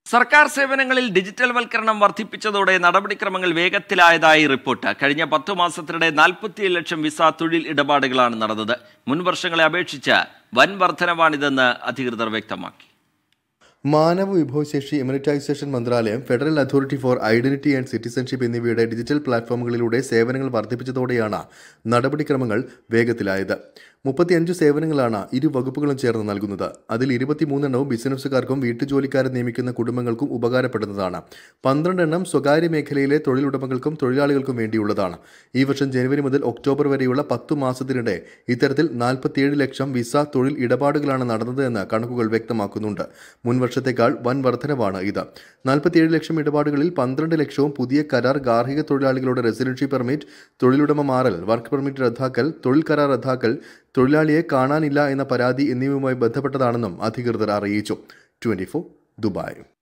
സർക്കാർ സേവനങ്ങളിൽ ഡിജിറ്റൽ വൽക്കരണം വർദ്ധിപ്പിച്ചതോടെ നടപടിക്രമങ്ങൾ വേഗത്തിലായതായി റിപ്പോർട്ട് കഴിഞ്ഞ പത്തു മാസത്തിനിടെ നാൽപ്പത്തിയേഴ് ലക്ഷം വിസ തൊഴിൽ ഇടപാടുകളാണ് നടന്നത് മുൻ വർഷങ്ങളെ അപേക്ഷിച്ച് വൻ വർധനവാണിതെന്ന് അധികൃതർ വ്യക്തമാക്കി മാനവ വിഭവശേഷി എമിനിറ്റൈസേഷൻ മന്ത്രാലയം federal authority for identity and citizenship എന്നിവയുടെ ഡിജിറ്റൽ പ്ലാറ്റ്ഫോമുകളിലൂടെ സേവനങ്ങൾ വർദ്ധിപ്പിച്ചതോടെയാണ് നടപടിക്രമങ്ങൾ വേഗത്തിലായത് മുപ്പത്തിയഞ്ച് സേവനങ്ങളാണ് ഇരു വകുപ്പുകളും ചേർന്ന് നൽകുന്നത് അതിൽ ഇരുപത്തിമൂന്നെണ്ണവും ബിസിനസ്സുകാർക്കും വീട്ടുജോലിക്കാരെ നിയമിക്കുന്ന കുടുംബങ്ങൾക്കും ഉപകാരപ്പെടുന്നതാണ് പന്ത്രണ്ടെണ്ണം സ്വകാര്യ മേഖലയിലെ തൊഴിലുടമകൾക്കും തൊഴിലാളികൾക്കും വേണ്ടിയുള്ളതാണ് ഈ വർഷം ജനുവരി മുതൽ ഒക്ടോബർ വരെയുള്ള പത്തു മാസത്തിനിടെ ഇത്തരത്തിൽ നാൽപ്പത്തിയേഴ് ലക്ഷം വിസ തൊഴിൽ ഇടപാടുകളാണ് നടന്നത് എന്ന് കണക്കുകൾ വ്യക്തമാക്കുന്നുണ്ട് മുൻ വർഷത്തേക്കാൾ വൻ വർധനവാണ് ഇത് നാൽപ്പത്തിയേഴ് ലക്ഷം ഇടപാടുകളിൽ പന്ത്രണ്ട് ലക്ഷവും പുതിയ കരാർ ഗാർഹിക തൊഴിലാളികളുടെ റെസിഡൻഷ്യൽ പെർമിറ്റ് തൊഴിലുടമ മാറൽ വർക്ക് പെർമിറ്റ് റദ്ദാക്കൽ തൊഴിൽ കരാർ റദ്ദാക്കൽ തൊഴിലാളിയെ കാണാനില്ല എന്ന പരാതി എന്നിവയുമായി ബന്ധപ്പെട്ടതാണെന്നും അധികൃതർ അറിയിച്ചു ട്വന്റി ദുബായ്